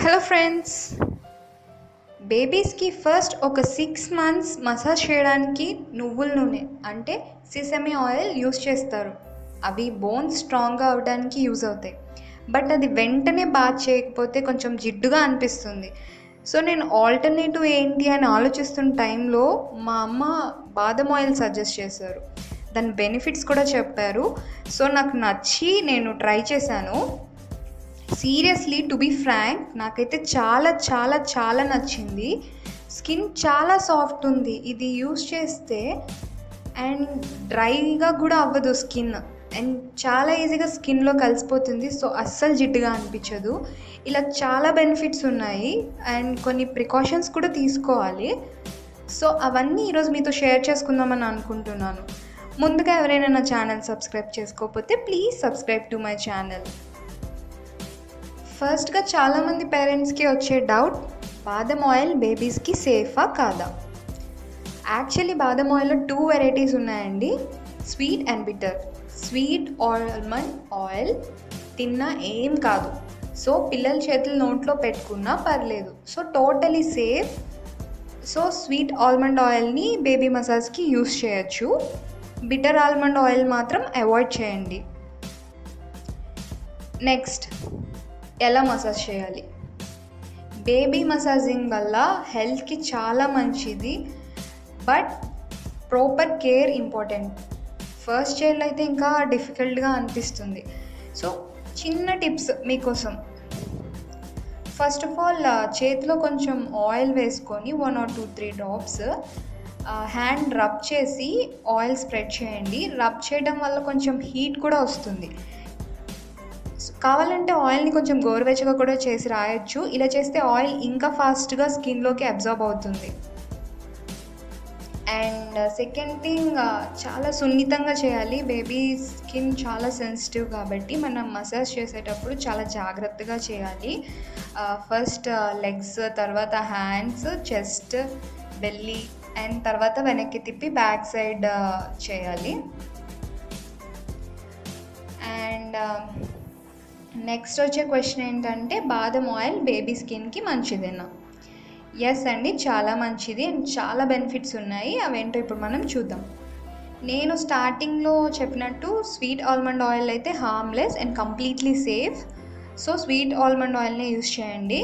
hello friends బేబీస్కి first ఒక six months massage చేయడానికి నువ్వుల నూనె అంటే సిసమి ఆయిల్ యూస్ చేస్తారు అవి బోన్స్ స్ట్రాంగ్గా అవడానికి యూజ్ అవుతాయి బట్ అది వెంటనే బాత్ చేయకపోతే కొంచెం జిడ్డుగా అనిపిస్తుంది సో నేను ఆల్టర్నేటివ్ ఏంటి అని ఆలోచిస్తున్న టైంలో మా అమ్మ బాదం ఆయిల్ సజెస్ట్ చేశారు దాని బెనిఫిట్స్ కూడా చెప్పారు సో నాకు నచ్చి నేను ట్రై చేశాను సీరియస్లీ టు బీ ఫ్రాంక్ నాకైతే చాలా చాలా చాలా నచ్చింది స్కిన్ చాలా సాఫ్ట్ ఉంది ఇది యూస్ చేస్తే అండ్ డ్రైగా కూడా అవ్వదు స్కిన్ అండ్ చాలా ఈజీగా స్కిన్లో కలిసిపోతుంది సో అస్సలు జిడ్డుగా అనిపించదు ఇలా చాలా బెనిఫిట్స్ ఉన్నాయి అండ్ కొన్ని ప్రికాషన్స్ కూడా తీసుకోవాలి సో అవన్నీ ఈరోజు మీతో షేర్ చేసుకుందామని అనుకుంటున్నాను ముందుగా ఎవరైనా నా ఛానల్ సబ్స్క్రైబ్ చేసుకోకపోతే please subscribe to my channel ఫస్ట్గా చాలామంది పేరెంట్స్కి వచ్చే డౌట్ బాదం ఆయిల్ బేబీస్కి సేఫా కాదా యాక్చువల్లీ బాదం ఆయిల్లో టూ వెరైటీస్ ఉన్నాయండి sweet and bitter sweet almond oil తిన్నా ఏం కాదు సో పిల్లల చేతులు నోట్లో పెట్టుకున్నా పర్లేదు so totally safe so sweet almond ఆయిల్ని బేబీ మసాజ్కి యూస్ చేయొచ్చు బిటర్ ఆల్మండ్ ఆయిల్ మాత్రం అవాయిడ్ చేయండి నెక్స్ట్ ఎలా మసాజ్ చేయాలి బేబీ మసాజింగ్ వల్ల హెల్త్కి చాలా మంచిది but proper care important first child అయితే ఇంకా డిఫికల్ట్గా అనిపిస్తుంది సో చిన్న టిప్స్ మీకోసం ఫస్ట్ ఆఫ్ ఆల్ చేతిలో కొంచెం ఆయిల్ వేసుకొని one or two three drops hand rub చేసి ఆయిల్ స్ప్రెడ్ చేయండి రబ్ చేయడం వల్ల కొంచెం హీట్ కూడా వస్తుంది కావాలంటే ఆయిల్ని కొంచెం గోరువెచ్చగా కూడా చేసి రాయొచ్చు ఇలా చేస్తే ఆయిల్ ఇంకా ఫాస్ట్గా స్కిన్లోకి అబ్జర్బ్ అవుతుంది అండ్ సెకండ్ థింగ్ చాలా సున్నితంగా చేయాలి బేబీ స్కిన్ చాలా సెన్సిటివ్ కాబట్టి మనం మసాజ్ చేసేటప్పుడు చాలా జాగ్రత్తగా చేయాలి ఫస్ట్ లెగ్స్ తర్వాత హ్యాండ్స్ చెస్ట్ బెల్లీ అండ్ తర్వాత వెనక్కి తిప్పి బ్యాక్ సైడ్ చేయాలి అండ్ నెక్స్ట్ వచ్చే క్వశ్చన్ ఏంటంటే బాదం ఆయిల్ బేబీ స్కిన్కి మంచిదేనా ఎస్ అండి చాలా మంచిది అండ్ చాలా బెనిఫిట్స్ ఉన్నాయి అవేంటో ఇప్పుడు మనం చూద్దాం నేను స్టార్టింగ్లో చెప్పినట్టు స్వీట్ ఆల్మండ్ ఆయిల్ అయితే harmless and completely safe so sweet almond ఆయిల్ని యూస్ చేయండి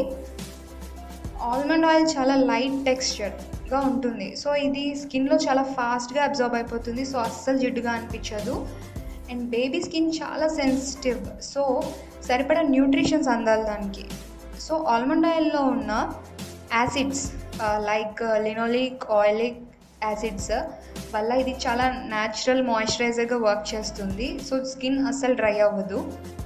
ఆల్మండ్ ఆయిల్ చాలా లైట్ టెక్స్చర్గా ఉంటుంది సో ఇది స్కిన్లో చాలా ఫాస్ట్గా అబ్జర్బ్ అయిపోతుంది సో అస్సలు జిడ్డుగా అనిపించదు అండ్ బేబీ స్కిన్ చాలా సెన్సిటివ్ సో సరిపడా న్యూట్రిషన్స్ అందాలి దానికి సో ఆల్మండ్ ఆయిల్లో ఉన్న acids like linoleic oleic acids వల్ల ఇది చాలా న్యాచురల్ మాయిశ్చరైజర్గా వర్క్ చేస్తుంది సో స్కిన్ అస్సలు డ్రై అవ్వదు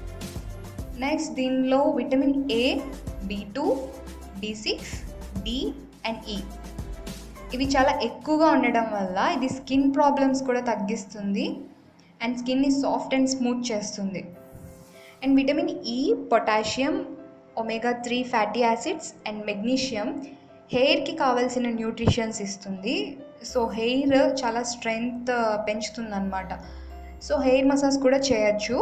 నెక్స్ట్ దీనిలో vitamin A B two B six D and E ఇవి చాలా ఎక్కువగా ఉండడం వల్ల ఇది స్కిన్ ప్రాబ్లమ్స్ కూడా తగ్గిస్తుంది అండ్ స్కిన్ని సాఫ్ట్ అండ్ స్మూత్ చేస్తుంది and vitamin E potassium omega three fatty acids and magnesium హెయిర్కి కావాల్సిన న్యూట్రిషన్స్ ఇస్తుంది సో హెయిర్ చాలా స్ట్రెంగ్త్ పెంచుతుంది అనమాట సో హెయిర్ మసాజ్ కూడా చేయొచ్చు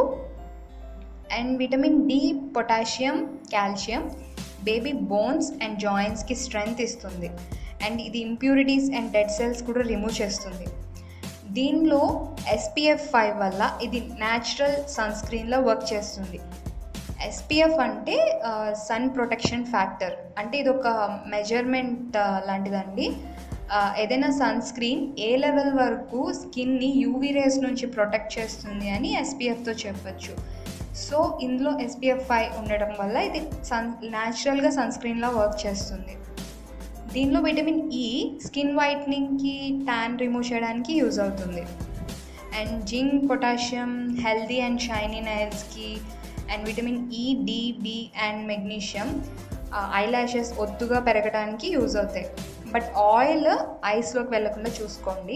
and vitamin D potassium calcium baby bones and జాయింట్స్కి స్ట్రెంగ్త్ ఇస్తుంది అండ్ ఇది ఇంప్యూరిటీస్ అండ్ డెడ్ సెల్స్ కూడా రిమూవ్ చేస్తుంది దీనిలో ఎస్పీఎఫ్ ఫైవ్ వల్ల ఇది న్యాచురల్ సన్ స్క్రీన్లో వర్క్ చేస్తుంది ఎస్పీఎఫ్ అంటే సన్ ప్రొటెక్షన్ ఫ్యాక్టర్ అంటే ఇది ఒక మెజర్మెంట్ లాంటిదండి ఏదైనా సన్ స్క్రీన్ ఏ లెవెల్ వరకు స్కిన్ని యూవీ రేస్ నుంచి ప్రొటెక్ట్ చేస్తుంది అని ఎస్పీఎఫ్తో చెప్పచ్చు సో ఇందులో ఎస్పీఎఫ్ ఫైవ్ ఉండడం వల్ల ఇది సన్ న్యాచురల్గా సన్ స్క్రీన్లో వర్క్ చేస్తుంది దీనిలో విటమిన్ ఈ స్కిన్ వైట్నింగ్కి ట్యాన్ రిమూవ్ చేయడానికి యూజ్ అవుతుంది and zinc potassium healthy and shiny నైల్స్కి and vitamin E D B and magnesium eyelashes ఒత్తుగా పెరగడానికి యూజ్ అవుతాయి బట్ ఆయిల్ ఐస్లోకి వెళ్లకుండా చూసుకోండి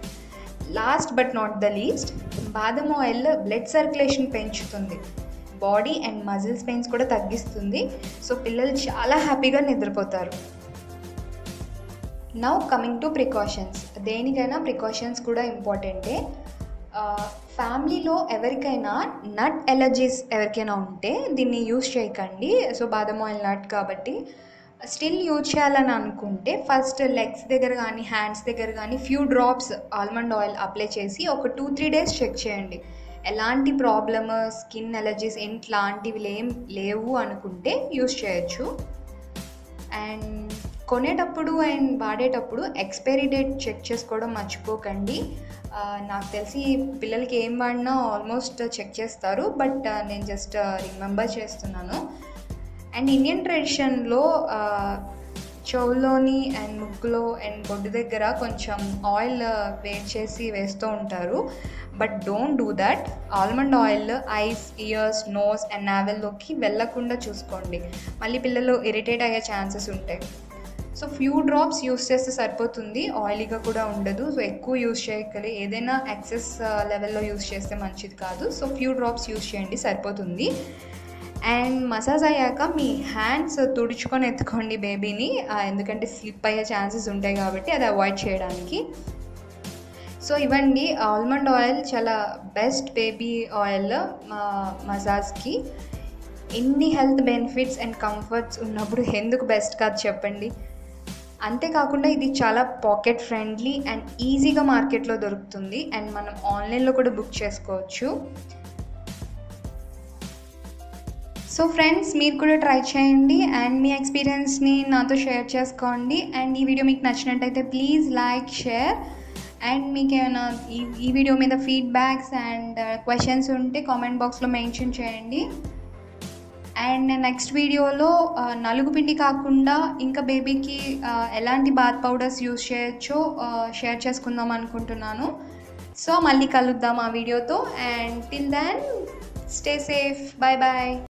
last but not the least బాదం ఆయిల్ బ్లడ్ సర్క్యులేషన్ పెంచుతుంది బాడీ అండ్ మజిల్స్ పెయిన్స్ కూడా తగ్గిస్తుంది సో పిల్లలు చాలా హ్యాపీగా నిద్రపోతారు నౌ కమింగ్ టు ప్రికాషన్స్ దేనికైనా ప్రికాషన్స్ కూడా ఇంపార్టెంటే ఫ్యామిలీలో ఎవరికైనా నట్ ఎలర్జీస్ ఎవరికైనా ఉంటే దీన్ని యూస్ చేయకండి సో బాదం ఆయిల్ నట్ కాబట్టి స్టిల్ యూజ్ చేయాలని అనుకుంటే ఫస్ట్ లెగ్స్ దగ్గర కానీ హ్యాండ్స్ దగ్గర కానీ few drops almond oil apply చేసి ఒక టూ త్రీ డేస్ చెక్ చేయండి ఎలాంటి ప్రాబ్లమ్ స్కిన్ ఎలర్జీస్ ఇట్లాంటివి ఏం లేవు అనుకుంటే యూస్ చేయొచ్చు అండ్ కొనేటప్పుడు అండ్ వాడేటప్పుడు ఎక్స్పైరీ డేట్ చెక్ చేసుకోవడం మర్చిపోకండి ఆ, నాకు తెలిసి పిల్లలకి ఏం వాడినా ఆల్మోస్ట్ చెక్ చేస్తారు బట్ నేను జస్ట్ రిమెంబర్ చేస్తున్నాను అండ్ ఇండియన్ ట్రెడిషన్లో చెవులోని అండ్ ముక్కులో అండ్ బొడ్డు దగ్గర కొంచెం ఆయిల్ వేడి చేసి వేస్తూ ఉంటారు but don't do that almond oil eyes ears nose and నావెల్లోకి వెళ్ళకుండా చూసుకోండి మళ్ళీ పిల్లలు ఇరిటేట్ అయ్యే ఛాన్సెస్ ఉంటాయి సో ఫ్యూ డ్రాప్స్ యూస్ చేస్తే సరిపోతుంది ఆయిలీగా కూడా ఉండదు సో ఎక్కువ యూస్ చేయగలి ఏదైనా ఎక్సెస్ లెవెల్లో యూస్ చేస్తే మంచిది కాదు సో ఫ్యూ డ్రాప్స్ యూస్ చేయండి సరిపోతుంది అండ్ మసాజ్ అయ్యాక మీ హ్యాండ్స్ తుడుచుకొని ఎత్తుకోండి బేబీని ఆ, ఎందుకంటే స్లిప్ అయ్యే ఛాన్సెస్ ఉంటాయి కాబట్టి అది అవాయిడ్ చేయడానికి సో ఇవ్వండి ఆల్మండ్ ఆయిల్ చాలా బెస్ట్ బేబీ ఆయిల్ మసాజ్కి ఎన్ని హెల్త్ బెనిఫిట్స్ అండ్ కంఫర్ట్స్ ఉన్నప్పుడు ఎందుకు బెస్ట్ కాదు చెప్పండి అంతేకాకుండా ఇది చాలా పాకెట్ ఫ్రెండ్లీ అండ్ ఈజీగా మార్కెట్లో దొరుకుతుంది అండ్ మనం ఆన్లైన్లో కూడా బుక్ చేసుకోవచ్చు సో ఫ్రెండ్స్ మీరు కూడా ట్రై చేయండి అండ్ మీ ఎక్స్పీరియన్స్ని నాతో షేర్ చేసుకోండి అండ్ ఈ వీడియో మీకు నచ్చినట్టయితే ప్లీజ్ లైక్ షేర్ అండ్ మీకు ఏమైనా ఈ ఈ వీడియో మీద ఫీడ్బ్యాక్స్ అండ్ క్వశ్చన్స్ ఉంటే కామెంట్ బాక్స్లో మెన్షన్ చేయండి అండ్ నెక్స్ట్ వీడియోలో ఆ, నలుగు పిండి కాకుండా ఇంకా బేబీకి ఆ, ఎలాంటి బాత్ పౌడర్స్ యూస్ చేయొచ్చో ఆ, షేర్ చేసుకుందాం అనుకుంటున్నాను సో మళ్ళీ కలుద్దాం ఆ వీడియోతో and till then stay safe bye bye